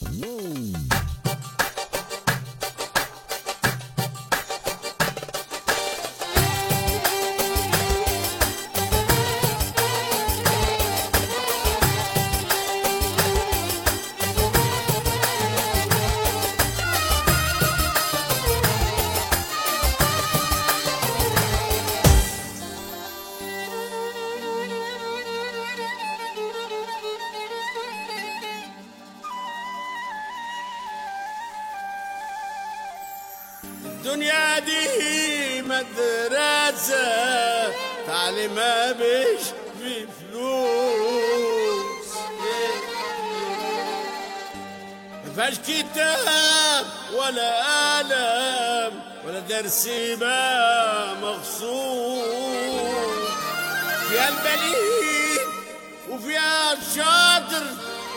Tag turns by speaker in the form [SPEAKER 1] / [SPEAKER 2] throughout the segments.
[SPEAKER 1] الدنيا دي مدرسة تعليمها مش بفلوس مفيهاش كتاب ولا قلم ولا درس بقى مخصوص فيها البليد وفيها الشاطر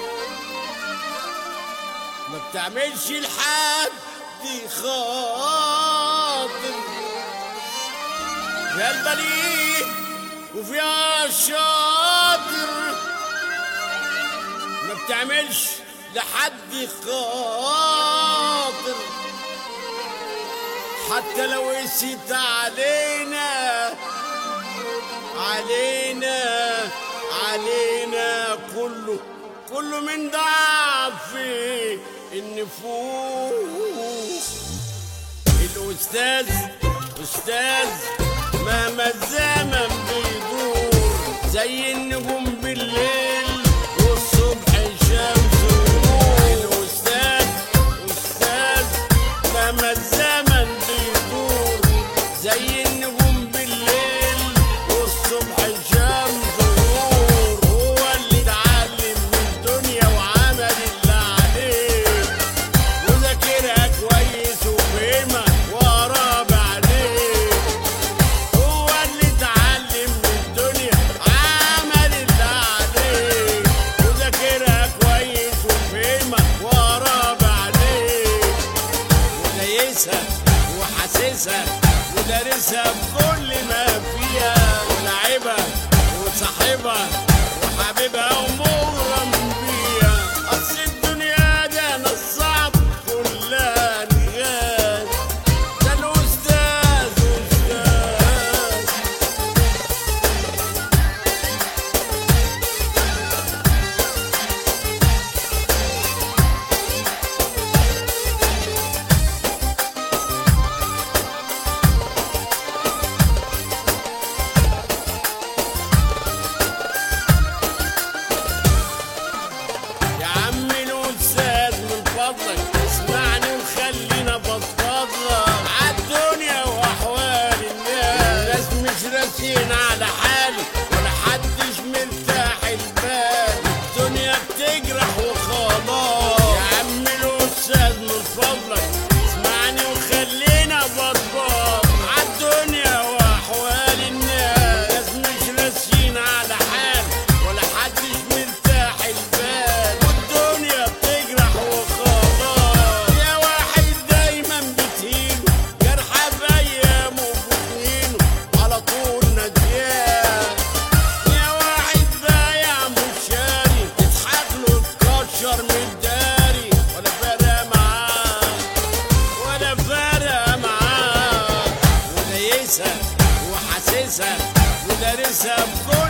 [SPEAKER 1] ما بتعملش لحد خاطر فيها البليد وفيها الشاطر ما بتعملش لحد خاطر حتى لو قست علينا علينا علينا كله كله من ضعف النفوس الأستاذ أستاذ مهما الزمن بيدور زي النجوم بالليل والصبح الشمس ونور الأستاذ أستاذ مهما الزمن بيدور زي النجوم بالليل والصبح الشمس ونور هو اللي اتعلم من الدنيا وعمل اللي عليه وذاكرها كويس وفهمها وقرا بعدين هو اللي اتعلم من الدنيا عمل اللي عليه وذاكرها كويس وفهمها وقرا بعدين ودايسها وحاسسها ودارسها بكل ما فيها ولعبها وصاحبها وحبيبها ومغرم بيها اصل الدنيا ده نصاب كلها نغاز ده الاستاذ استاذ يا عم الأستاذ من فضلك اسمعني وخلينا فضفضة عالدنيا وأحوال الناس الناس مش راسين على حالي ولا حدش مرتاح البال الدنيا بتجرح وخلاص يا عم الأستاذ من فضلك اسمعني وخلينا فضفضة عالدنيا وأحوال الناس الناس مش راسين على حالي ولا حدش مرتاح البال والدنيا بتجرح وخلاص يا واحد دايما بتهينه جرحه بايامه وبطنينه على طول نديان يا واحد بايع مشاري تضحك له تكشر من الداري ولا فارقه معاه ولا فارقه معاه ودايسها وحاسسها ودارسها بكل